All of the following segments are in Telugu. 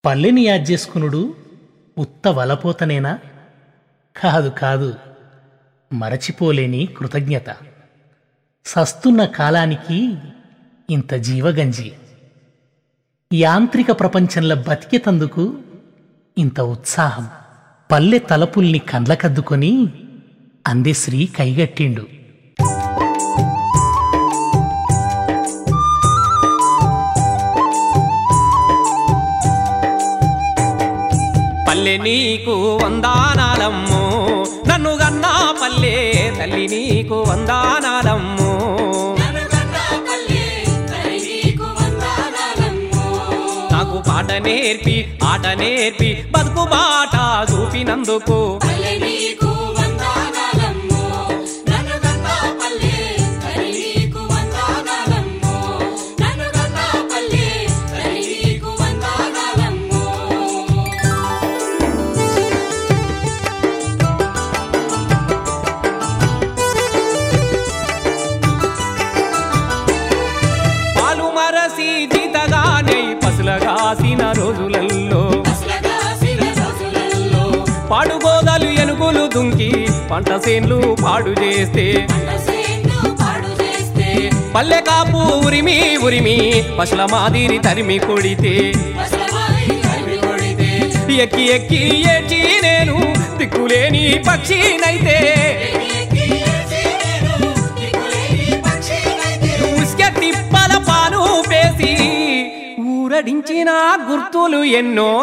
పల్లెని యాద్ చేసుకునుడు ఉత్త వలపోతనేనా కాదు కాదు మరచిపోలేని కృతజ్ఞత సస్తున్న కాలానికి ఇంత జీవగంజి యాంత్రిక ప్రపంచంలో బతికేతందుకు ఇంత ఉత్సాహం పల్లె తలపుల్ని కండ్లకద్దుకొని అందెశ్రీ కైగట్టిండు పల్లె నీకు వందానాలమ్ము నన్ను గన్నా పల్లె తల్లి నీకు వందానాలమ్ము నాకు పాట నేర్పి ఆట నేర్పి బతుకు బాట చూపినందుకు పాలు మరసి జీతగానే పసులగాసిన రోజులల్లో పాడుగోదలు ఎనుగులు దుంకి పంట సేన్లు పాడు చేస్తే పల్లె కాపు ఉరిమి ఉరిమి పశుల మాదిరి తరిమి కొడితే ఎక్కి ఎక్కి ఏడ్చి నేను దిక్కులేని పక్షినైతే ఉస్కె తిప్పల పాలు పేసి ఊరడించిన గుర్తులు ఎన్నో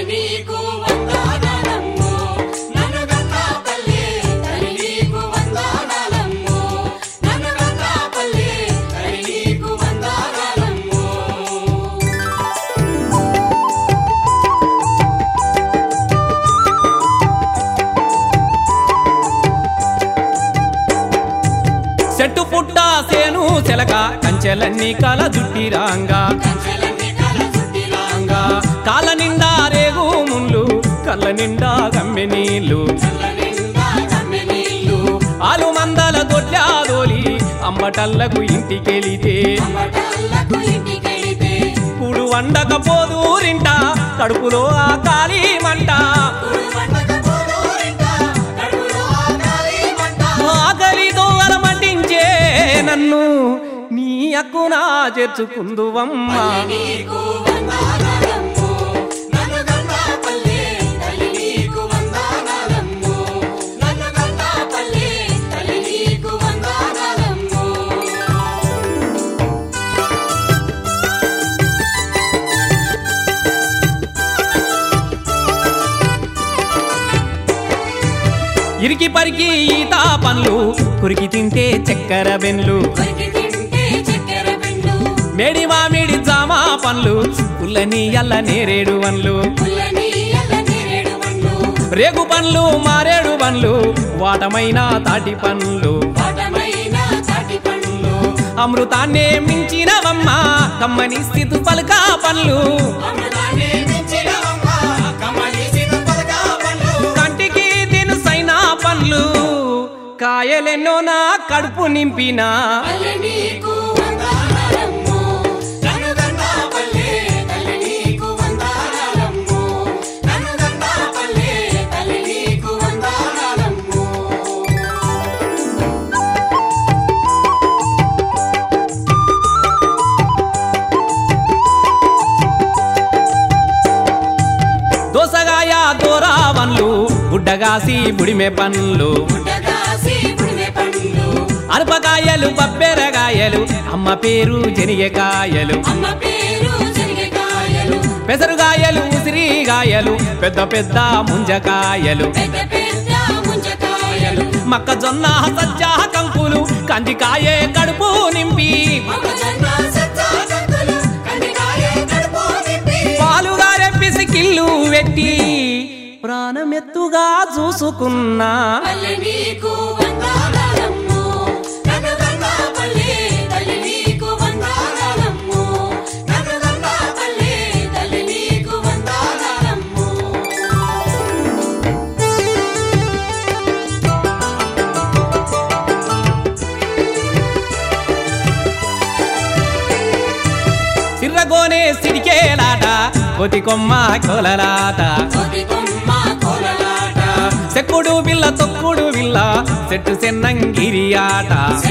చెట్టు పుట్ట సేను చెలక కంచెలన్నీ కల జుట్టిరాంగా రాంగా. కాళ్ళ నిండా రేగు ముళ్ళు కళ్ళ నిండా గమ్మె నీళ్ళు ఆలు మందల దొడ్లా దోలి అంబటల్లకు ఇంటికెళితే కూడు వండకపోదూరింట కడుపులో ఆ కాలి మంట ఆకలితో అలమటించే నన్ను నీ అక్కునా చేర్చుకుందువమ్మా ఇరికి పరికి ఈత పండ్లు కురికి తింటే చక్కెర బెన్లు మేడి మామిడి జామ పండ్లు పుల్లని అల్ల నేరేడు వన్లు రేగు పండ్లు మారేడు పండ్లు వాటమైన తాటి పండ్లు అమృతాన్నే మించినవమ్మ కమ్మని స్థితు పలక పండ్లు కంటికి తినుసైన పండ్లు కాయలెన్నో నా కడుపు నింపినా దోసగాయ దోరా పండ్లు బుడ్డగాసి బుడిమె పండ్లు అరపకాయలు బబ్బెరగాయలు అమ్మ పేరు జనిగకాయలు పెసరుగాయలు ఉసిరిగాయలు పెద్ద పెద్ద ముంజకాయలు మొక్కజొన్న సజ్జ కంకులు కందికాయే కడుపు నింపి పాలుగారే పిసికిల్లు పెట్టి ప్రాణమెత్తుగా చూసుకున్నా సిర్రగోనే సిడికేలాట కోతి కొమ్మ కోలలాట సెక్కుడు బిల్ల తొక్కుడు బిల్ల చెట్టు సెన్నంగిరి ఆట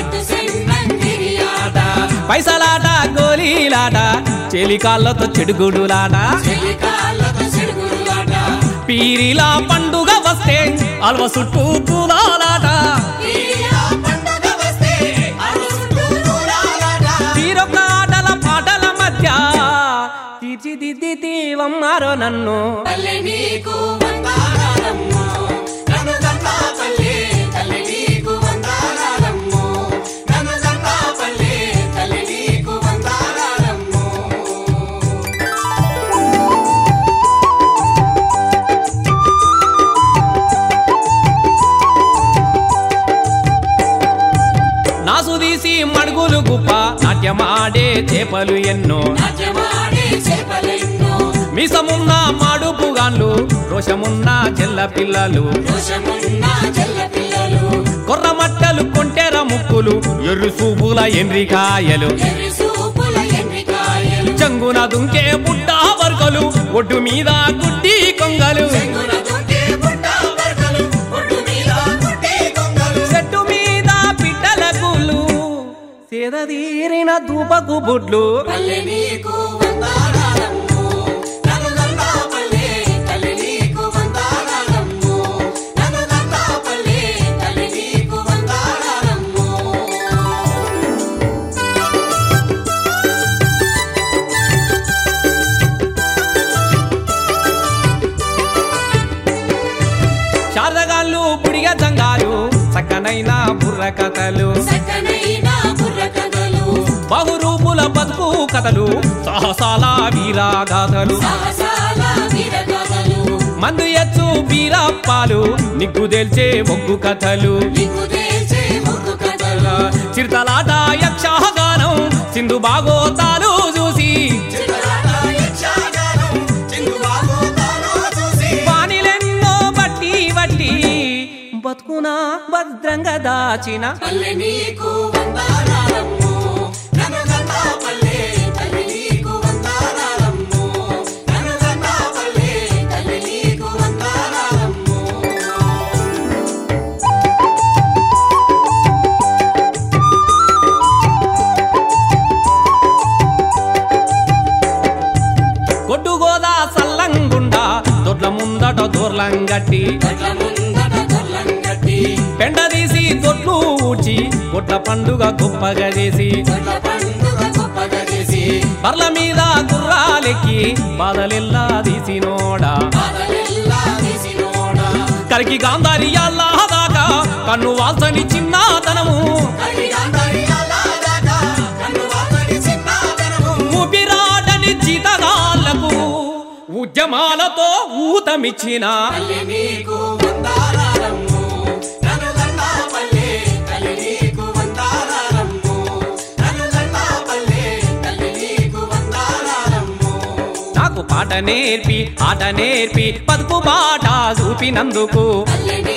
పైసలాట గోలీలాట చెలికాళ్ళతో చెడుగుడులాట పీరిలా పండుగ వస్తే అల్వ చుట్టూ పూలాలాట తీరొక్క ఆటల పాటల మధ్య తీర్చిదిద్ది దీవమ్మారో నన్ను నాసు తీసి మడుగులు గుప్ప నాట్యమాడే చేపలు ఎన్నో మీసమున్న మాడుపుగాన్లు రోషమున్న చెల్ల పిల్లలు కొర్రమట్టలు కొంటెర ముక్కులు ఎర్రు సూపుల ఎండ్రికాయలు చంగున దుంకే బుడ్డ వర్గలు ఒడ్డు మీద గుడ్డి కొంగలు చెట్టు మీద పిట్టల గుళ్ళు సేదదీరిన దూపకు బుడ్లు శారదగాళ్ళు బుడిగ జంగాలు చక్కనైన బుర్ర కథలు బహురూపుల బతుకు కథలు సాహసాల వీరాగాథలు మందు ఎచ్చు బీరప్పాలు నిగ్గు తెల్చే మొగ్గు కథలు చిరుతలాట యక్షగానం సింధు బాగోతాలు చూసి వానిలెన్నో బట్టి బట్టి బతుకునా భద్రంగా దాచిన నీకు వందనాలమ్ము నన్ను గన్నా పల్లె తల్లి నీకు వందనాలమ్ము నన్ను గన్నా పల్లె తల్లి నీకు వందనాలమ్ము కొట్టు గోదా సల్లంగుండా దొడ్ల ముందట దూర్లంగట్టి దొడ్ల ముందట దొర్లంగట్టి పెండ తీసి దొడ్లు ఊడ్చి కొట్ల పండుగ గొప్పగా చేసి దొడ్ల పండుగ గొప్పగా చేసి బర్ల మీద గుర్రాలెక్కి బాధలెల్లా తీసినోడా బాధలెల్లా తీసినోడా కరికి గాంధారి దాకా కన్ను వాల్సని చిన్నతనము కడిగాంధరి అల్లాదాకా కన్ను వాసని చిన్నతనము ఊపిరాడని జీతగాళ్లకు ఉద్యమాలతో ఊతమిచ్చిన తల్లి నీకు వందనాలమ్ము నన్ను గన్నా పల్లె తల్లి నీకు వందనాలమ్ము నన్ను గన్నా పల్లె తల్లి నీకు వందనాలమ్ము నాకు పాట నేర్పి ఆట నేర్పి పదుపు బాట చూపినందుకు తల్లి